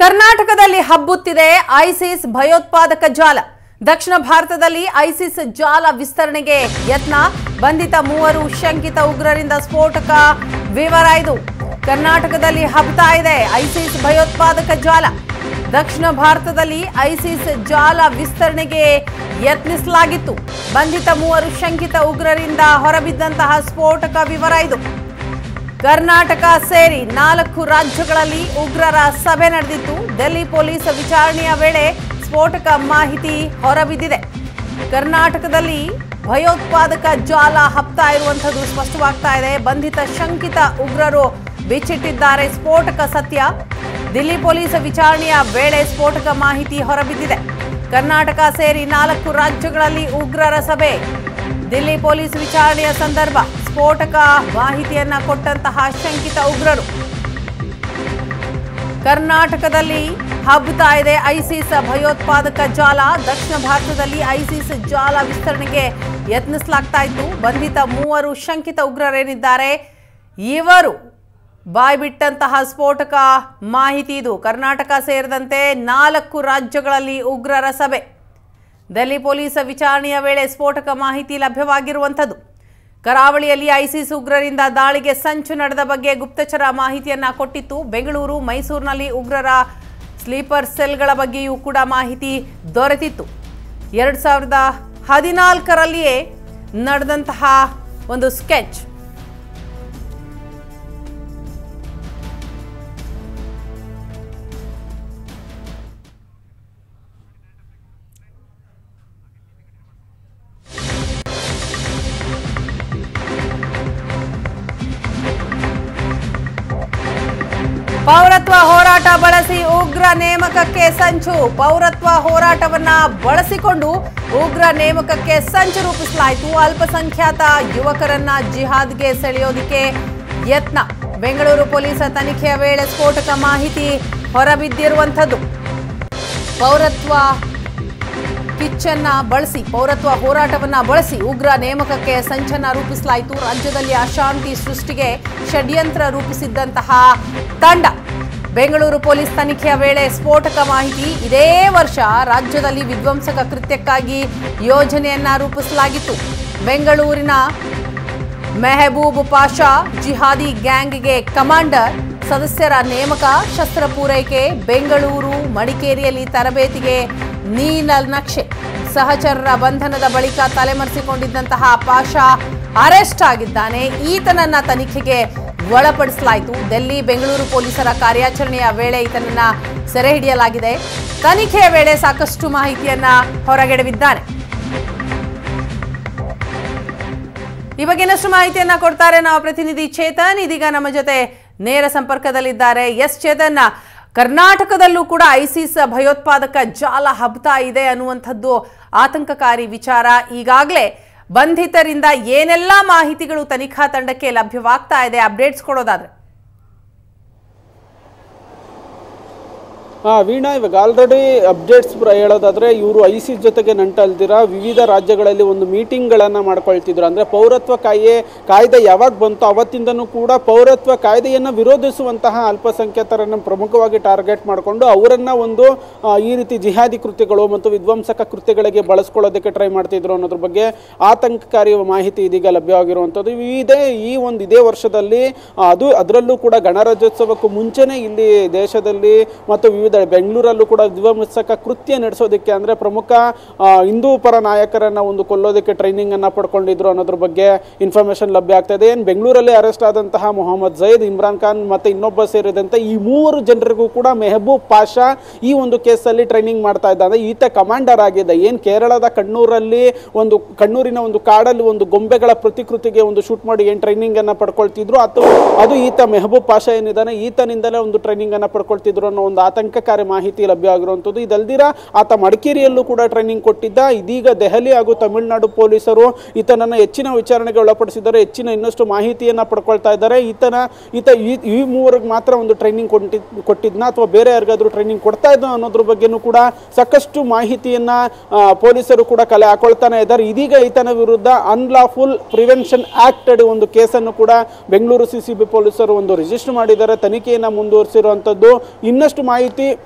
ಕರ್ನಾಟಕದಲ್ಲಿ ಹಬ್ಬುತ್ತಿದೆ ಐಸಿಸ್ ಭಯೋತ್ಪಾದಕ ಜಾಲ ದಕ್ಷಿಣ ಭಾರತದಲ್ಲಿ ಐಸಿಸ್ ಜಾಲ ವಿಸ್ತರಣೆಗೆ ಯತ್ನ ಬಂಧಿತ ಮೂವರು ಶಂಕಿತ ಉಗ್ರರಿಂದ ಸ್ಫೋಟಕ ವಿವರ ಇದು ಕರ್ನಾಟಕದಲ್ಲಿ ಹಬ್ತಾ ಇದೆ ಐಸಿಸ್ ಭಯೋತ್ಪಾದಕ ಜಾಲ ದಕ್ಷಿಣ ಭಾರತದಲ್ಲಿ ಐಸಿಸ್ ಜಾಲ ವಿಸ್ತರಣೆಗೆ ಯತ್ನಿಸಲಾಗಿತ್ತು ಬಂಧಿತ ಮೂವರು ಶಂಕಿತ ಉಗ್ರರಿಂದ ಹೊರಬಿದ್ದಂತಹ ಸ್ಫೋಟಕ ವಿವರ ಇದು ಕರ್ನಾಟಕ ಸೇರಿ ನಾಲ್ಕು ರಾಜ್ಯಗಳಲ್ಲಿ ಉಗ್ರರ ಸಭೆ ನಡೆದಿತ್ತು ಡೆಲ್ಲಿ ಪೊಲೀಸ್ ವಿಚಾರಣೆಯ ವೇಳೆ ಸ್ಫೋಟಕ ಮಾಹಿತಿ ಹೊರಬಿದ್ದಿದೆ ಕರ್ನಾಟಕದಲ್ಲಿ ಭಯೋತ್ಪಾದಕ ಜಾಲ ಹಬ್ತಾ ಇರುವಂಥದ್ದು ಸ್ಪಷ್ಟವಾಗ್ತಾ ಇದೆ ಬಂಧಿತ ಶಂಕಿತ ಉಗ್ರರು ಬಿಚ್ಚಿಟ್ಟಿದ್ದಾರೆ ಸ್ಫೋಟಕ ಸತ್ಯ ದಿಲ್ಲಿ ಪೊಲೀಸ್ ವಿಚಾರಣೆಯ ವೇಳೆ ಸ್ಫೋಟಕ ಮಾಹಿತಿ ಹೊರಬಿದ್ದಿದೆ ಕರ್ನಾಟಕ ಸೇರಿ ನಾಲ್ಕು ರಾಜ್ಯಗಳಲ್ಲಿ ಉಗ್ರರ ಸಭೆ ದಿಲ್ಲಿ ಪೊಲೀಸ್ ವಿಚಾರಣೆಯ ಸಂದರ್ಭ ಸ್ಫೋಟಕ ಮಾಹಿತಿಯನ್ನ ಕೊಟ್ಟಂತಹ ಶಂಕಿತ ಉಗ್ರರು ಕರ್ನಾಟಕದಲ್ಲಿ ಹಬ್ಬುತ್ತಾ ಇದೆ ಐಸಿಸ್ ಭಯೋತ್ಪಾದಕ ಜಾಲ ದಕ್ಷಿಣ ಭಾರತದಲ್ಲಿ ಐಸಿಸ್ ಜಾಲ ವಿಸ್ತರಣೆಗೆ ಯತ್ನಿಸಲಾಗ್ತಾ ಇತ್ತು ಬಂಧಿತ ಮೂವರು ಶಂಕಿತ ಉಗ್ರರೇನಿದ್ದಾರೆ ಇವರು ಬಾಯ್ಬಿಟ್ಟಂತಹ ಸ್ಫೋಟಕ ಮಾಹಿತಿ ಇದು ಕರ್ನಾಟಕ ಸೇರಿದಂತೆ ನಾಲ್ಕು ರಾಜ್ಯಗಳಲ್ಲಿ ಉಗ್ರರ ಸಭೆ ಡೆಲ್ಲಿ ಪೊಲೀಸ್ ವಿಚಾರಣೆಯ ವೇಳೆ ಸ್ಫೋಟಕ ಮಾಹಿತಿ ಲಭ್ಯವಾಗಿರುವಂಥದ್ದು ಕರಾವಳಿಯಲ್ಲಿ ಐಸಿಸ್ ಉಗ್ರರಿಂದ ದಾಳಿಗೆ ಸಂಚು ನಡೆದ ಬಗ್ಗೆ ಗುಪ್ತಚರ ಮಾಹಿತಿಯನ್ನ ಕೊಟ್ಟಿತ್ತು ಬೆಂಗಳೂರು ಮೈಸೂರಿನಲ್ಲಿ ಉಗ್ರರ ಸ್ಲೀಪರ್ ಸೆಲ್ಗಳ ಬಗ್ಗೆಯೂ ಕೂಡ ಮಾಹಿತಿ ದೊರೆತಿತ್ತು ಎರಡು ಸಾವಿರದ ಹದಿನಾಲ್ಕರಲ್ಲಿಯೇ ನಡೆದಂತಹ ಒಂದು ಸ್ಕೆಚ್ ಪೌರತ್ವ ಹೋರಾಟ ಬಳಸಿ ಉಗ್ರ ನೇಮಕಕ್ಕೆ ಸಂಚು ಪೌರತ್ವ ಹೋರಾಟವನ್ನ ಬಳಸಿಕೊಂಡು ಉಗ್ರ ನೇಮಕಕ್ಕೆ ಸಂಚು ರೂಪಿಸಲಾಯಿತು ಅಲ್ಪಸಂಖ್ಯಾತ ಯುವಕರನ್ನ ಜಿಹಾದ್ಗೆ ಸೆಳೆಯೋದಿಕ್ಕೆ ಯತ್ನ ಬೆಂಗಳೂರು ಪೊಲೀಸ್ ತನಿಖೆಯ ವೇಳೆ ಸ್ಫೋಟಕ ಮಾಹಿತಿ ಹೊರಬಿದ್ದಿರುವಂಥದ್ದು ಪೌರತ್ವ ಕಿಚ್ಚನ್ನ ಬಳಸಿ ಪೌರತ್ವ ಹೋರಾಟವನ್ನ ಬಳಸಿ ಉಗ್ರ ನೇಮಕಕ್ಕೆ ಸಂಚನ್ನ ರೂಪಿಸಲಾಯಿತು ರಾಜ್ಯದಲ್ಲಿ ಅಶಾಂತಿ ಸೃಷ್ಟಿಗೆ ಷಡ್ಯಂತ್ರ ರೂಪಿಸಿದ್ದಂತಹ ತಂಡ ಬೆಂಗಳೂರು ಪೊಲೀಸ್ ತನಿಖೆಯ ವೇಳೆ ಸ್ಫೋಟಕ ಮಾಹಿತಿ ಇದೇ ವರ್ಷ ರಾಜ್ಯದಲ್ಲಿ ವಿಧ್ವಂಸಕ ಕೃತ್ಯಕ್ಕಾಗಿ ಯೋಜನೆಯನ್ನ ರೂಪಿಸಲಾಗಿತ್ತು ಬೆಂಗಳೂರಿನ ಮೆಹಬೂಬ್ ಪಾಷಾ ಜಿಹಾದಿ ಗ್ಯಾಂಗ್ಗೆ ಕಮಾಂಡರ್ ಸದಸ್ಯರ ನೇಮಕ ಶಸ್ತ್ರ ಪೂರೈಕೆ ಬೆಂಗಳೂರು ಮಡಿಕೇರಿಯಲ್ಲಿ ತರಬೇತಿಗೆ ನೀಲ ನಕ್ಷೆ ಸಹಚರರ ಬಂಧನದ ಬಳಿಕ ತಲೆಮರೆಸಿಕೊಂಡಿದ್ದಂತಹ ಪಾಷಾ ಅರೆಸ್ಟ್ ಆಗಿದ್ದಾನೆ ಈತನನ್ನ ತನಿಖೆಗೆ ಒಳಪಡಿಸಲಾಯಿತು ಡೆಲ್ಲಿ ಬೆಂಗಳೂರು ಪೊಲೀಸರ ಕಾರ್ಯಾಚರಣೆಯ ವೇಳೆ ಈತನನ್ನ ಸೆರೆ ಹಿಡಿಯಲಾಗಿದೆ ತನಿಖೆಯ ವೇಳೆ ಸಾಕಷ್ಟು ಮಾಹಿತಿಯನ್ನ ಹೊರಗೆಡವಿದ್ದಾನೆ ಈ ಬಗ್ಗೆ ಇನ್ನಷ್ಟು ಮಾಹಿತಿಯನ್ನ ಕೊಡ್ತಾರೆ ನಾವು ಪ್ರತಿನಿಧಿ ಚೇತನ್ ಇದೀಗ ನಮ್ಮ ಜೊತೆ ನೇರ ಸಂಪರ್ಕದಲ್ಲಿದ್ದಾರೆ ಎಸ್ ಚೇತನ್ ಕರ್ನಾಟಕದಲ್ಲೂ ಕೂಡ ಐಸಿಸ್ ಭಯೋತ್ಪಾದಕ ಜಾಲ ಹಬ್ತಾ ಇದೆ ಅನ್ನುವಂಥದ್ದು ಆತಂಕಕಾರಿ ವಿಚಾರ ಈಗಾಗಲೇ ಬಂಧಿತರಿಂದ ಏನೆಲ್ಲ ಮಾಹಿತಿಗಳು ತನಿಖಾ ತಂಡಕ್ಕೆ ಲಭ್ಯವಾಗ್ತಾ ಇದೆ ಅಪ್ಡೇಟ್ಸ್ ಕೊಡೋದಾದ್ರೆ ಹಾಂ ವೀಣಾ ಇವಾಗ ಆಲ್ರೆಡಿ ಅಪ್ಡೇಟ್ಸ್ ಹೇಳೋದಾದ್ರೆ ಇವರು ಐಸಿಸ್ ಜೊತೆಗೆ ನಂಟಲ್ದಿರ ವಿವಿಧ ರಾಜ್ಯಗಳಲ್ಲಿ ಒಂದು ಮೀಟಿಂಗ್ಗಳನ್ನು ಮಾಡ್ಕೊಳ್ತಿದ್ರು ಅಂದರೆ ಪೌರತ್ವ ಕಾಯ್ದೆ ಕಾಯ್ದೆ ಯಾವಾಗ ಬಂತು ಅವತ್ತಿಂದನೂ ಕೂಡ ಪೌರತ್ವ ಕಾಯ್ದೆಯನ್ನು ವಿರೋಧಿಸುವಂತಹ ಅಲ್ಪಸಂಖ್ಯಾತರನ್ನು ಪ್ರಮುಖವಾಗಿ ಟಾರ್ಗೆಟ್ ಮಾಡಿಕೊಂಡು ಅವರನ್ನು ಒಂದು ಆ, ಈ ರೀತಿ ಜಿಹಾದಿ ಕೃತ್ಯಗಳು ಮತ್ತು ವಿಧ್ವಂಸಕ ಕೃತ್ಯಗಳಿಗೆ ಬಳಸ್ಕೊಳ್ಳೋದಕ್ಕೆ ಟ್ರೈ ಮಾಡ್ತಿದ್ರು ಅನ್ನೋದ್ರ ಬಗ್ಗೆ ಆತಂಕಕಾರಿ ಮಾಹಿತಿ ಇದೀಗ ಲಭ್ಯವಾಗಿರುವಂಥದ್ದು ಇದೇ ಈ ಒಂದು ಇದೇ ವರ್ಷದಲ್ಲಿ ಆ, ಅದು ಅದರಲ್ಲೂ ಕೂಡ ಗಣರಾಜ್ಯೋತ್ಸವಕ್ಕೂ ಮುಂಚೆನೇ ಇಲ್ಲಿ ದೇಶದಲ್ಲಿ ಮತ್ತು ವಿವಿಧ ಬೆಂಗಳೂರಲ್ಲೂ ಕೂಡ ವಿಧ್ವಂಸಕ ಕೃತ್ಯ ನಡೆಸೋದಕ್ಕೆ ಅಂದರೆ ಪ್ರಮುಖ ಆ, ಹಿಂದೂ ಪರ ನಾಯಕರನ್ನ ಒಂದು ಕೊಲ್ಲೋದಕ್ಕೆ ಟ್ರೈನಿಂಗ್ ಅನ್ನ ಪಡ್ಕೊಂಡಿದ್ರು ಅನ್ನೋದ್ರ ಬಗ್ಗೆ ಇನ್ಫಾರ್ಮೇಶನ್ ಲಭ್ಯ ಆಗ್ತಾ ಇದೆ ಏನು ಬೆಂಗಳೂರಲ್ಲಿ ಅರೆಸ್ಟ್ ಆದಂತಹ ಮೊಹಮ್ಮದ್ ಜೈದ್ ಇಮ್ರಾನ್ ಖಾನ್ ಮತ್ತೆ ಇನ್ನೊಬ್ಬ ಸೇರಿದಂತೆ ಈ ಮೂವರು ಜನರಿಗೂ ಕೂಡ ಮೆಹಬೂಬ್ ಪಾಷಾ ಈ ಒಂದು ಕೇಸಲ್ಲಿ ಟ್ರೈನಿಂಗ್ ಮಾಡ್ತಾ ಇದ್ದ ಅಂದ್ರೆ ಈತ ಕಮಾಂಡರ್ ಆಗಿದೆ ಏನು ಕೇರಳದ ಕಣ್ಣೂರಲ್ಲಿ ಒಂದು ಕಣ್ಣೂರಿನ ಒಂದು ಕಾಡಲ್ಲಿ ಒಂದು ಗೊಂಬೆಗಳ ಪ್ರತಿಕೃತಿಗೆ ಒಂದು ಶೂಟ್ ಮಾಡಿ ಏನು ಟ್ರೈನಿಂಗ್ ಅನ್ನ ಪಡ್ಕೊಳ್ತಿದ್ರು ಅದು ಅದು ಈತ ಮೆಹಬೂಬ್ ಪಾಷಾ ಏನಿದ್ದಾನೆ ಈತನಿಂದಲೇ ಒಂದು ಟ್ರೈನಿಂಗ್ ಅನ್ನ ಪಡ್ಕೊಳ್ತಿದ್ರು ಅನ್ನೋ ಒಂದು ಆತಂಕಕಾರಿ ಮಾಹಿತಿ ಲಭ್ಯ ಆಗಿರುವಂಥದ್ದು ಇದಲ್ದಿರ ಆತ ಮಡಿಕೇರಿಯಲ್ಲೂ ಕೂಡ ಟ್ರೈನಿಂಗ್ ಕೊಟ್ಟಿದ್ದ ಇದೀಗ ದೆಹಲಿ ಹಾಗೂ ತಮಿಳುನಾಡು ಪೊಲೀಸರು ಈತನನ್ನ ಹೆಚ್ಚಿನ ವಿಚಾರಣೆಗೆ ಒಳಪಡಿಸಿದ್ದಾರೆ ಹೆಚ್ಚಿನ ಇನ್ನಷ್ಟು ಮಾಹಿತಿಯನ್ನ ಪಡ್ಕೊಳ್ತಾ ಇದ್ದಾರೆ ಈತನ ಈತ ಈ ಈ ಮೂವರಿಗೆ ಮಾತ್ರ ಒಂದು ಟ್ರೈನಿಂಗ್ ಕೊಟ್ಟಿ ಕೊಟ್ಟಿದ್ನ ಅಥವಾ ಬೇರೆ ಯಾರಿಗಾದ್ರೂ ಟ್ರೈನಿಂಗ್ ಕೊಡ್ತಾ ಇದ್ದ ಅನ್ನೋದ್ರ ಬಗ್ಗೆನೂ ಕೂಡ ಸಾಕಷ್ಟು ಮಾಹಿತಿಯನ್ನ ಆ, ಪೊಲೀಸರು ಕೂಡ ಕಲೆ ಹಾಕೊಳ್ತಾನೆ ಇದ್ದಾರೆ ಇದೀಗ ಈತನ ವಿರುದ್ಧ ಅನ್ಲಾಫುಲ್ ಪ್ರಿವೆನ್ಷನ್ ಆಕ್ಟ್ ಅಡಿ ಒಂದು ಕೇಸನ್ನು ಕೂಡ ಬೆಂಗಳೂರು ಸಿ ಸಿ ಬಿ ಪೊಲೀಸರು ಒಂದು ರಿಜಿಸ್ಟರ್ ಮಾಡಿದ್ದಾರೆ ತನಿಖೆಯನ್ನು ಮುಂದುವರಿಸಿರುವಂಥದ್ದು ಇನ್ನಷ್ಟು ಮಾಹಿತಿ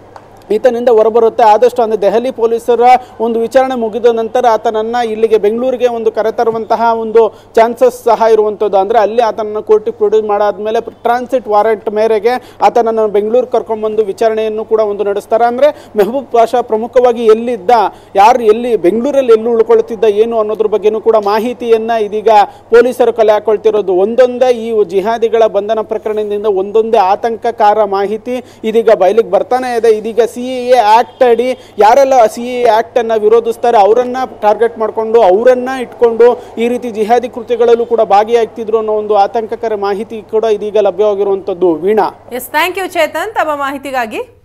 ಈತನಿಂದ ಹೊರಬರುತ್ತೆ ಆದಷ್ಟು ಅಂದರೆ ದೆಹಲಿ ಪೊಲೀಸರ ಒಂದು ವಿಚಾರಣೆ ಮುಗಿದ ನಂತರ ಆತನನ್ನ ಇಲ್ಲಿಗೆ ಬೆಂಗಳೂರಿಗೆ ಒಂದು ಕರೆತರುವಂತಹ ಒಂದು ಚಾನ್ಸಸ್ ಸಹ ಇರುವಂಥದ್ದು ಅಂದರೆ ಅಲ್ಲಿ ಆತನನ್ನು ಕೋರ್ಟಿಗೆ ಪ್ರೊಡ್ಯೂಸ್ ಮಾಡಾದ್ಮೇಲೆ ಟ್ರಾನ್ಸಿಟ್ ವಾರೆಂಟ್ ಮೇರೆಗೆ ಆತನನ್ನು ಬೆಂಗಳೂರು ಕರ್ಕೊಂಡ್ಬಂದು ವಿಚಾರಣೆಯನ್ನು ಕೂಡ ಒಂದು ನಡೆಸ್ತಾರೆ ಅಂದರೆ ಮೆಹಬೂಬ್ ಪಾಷಾ ಪ್ರಮುಖವಾಗಿ ಎಲ್ಲಿದ್ದ ಯಾರು ಎಲ್ಲಿ ಬೆಂಗಳೂರಲ್ಲಿ ಎಲ್ಲಿ ಉಳ್ಕೊಳ್ತಿದ್ದ ಏನು ಅನ್ನೋದ್ರ ಬಗ್ಗೆನೂ ಕೂಡ ಮಾಹಿತಿಯನ್ನ ಇದೀಗ ಪೊಲೀಸರು ಕಲೆ ಹಾಕೊಳ್ತಿರೋದು ಒಂದೊಂದೇ ಈ ಜಿಹಾದಿಗಳ ಬಂಧನ ಪ್ರಕರಣದಿಂದ ಒಂದೊಂದೇ ಆತಂಕಕಾರ ಮಾಹಿತಿ ಇದೀಗ ಬಯಲಿಗೆ ಬರ್ತಾನೆ ಇದೆ ಇದೀಗ ಸಿ ಎ ಆಕ್ಟ್ ಅಡಿ ಯಾರೆಲ್ಲ ಸಿ ಎ ಆಕ್ಟ್ ಅನ್ನ ವಿರೋಧಿಸ್ತಾರೆ ಅವರನ್ನ ಟಾರ್ಗೆಟ್ ಮಾಡಿಕೊಂಡು ಅವರನ್ನ ಇಟ್ಕೊಂಡು ಈ ರೀತಿ ಜಿಹಾದಿ ಕೃತ್ಯಗಳಲ್ಲೂ ಕೂಡ ಭಾಗಿಯಾಗ್ತಿದ್ರು ಅನ್ನೋ ಒಂದು ಆತಂಕಕರ ಮಾಹಿತಿ ಕೂಡ ಇದೀಗ ಲಭ್ಯವಾಗಿರುವಂಥದ್ದು Veena S thank you Chetan ತಮ್ಮ ಮಾಹಿತಿಗಾಗಿ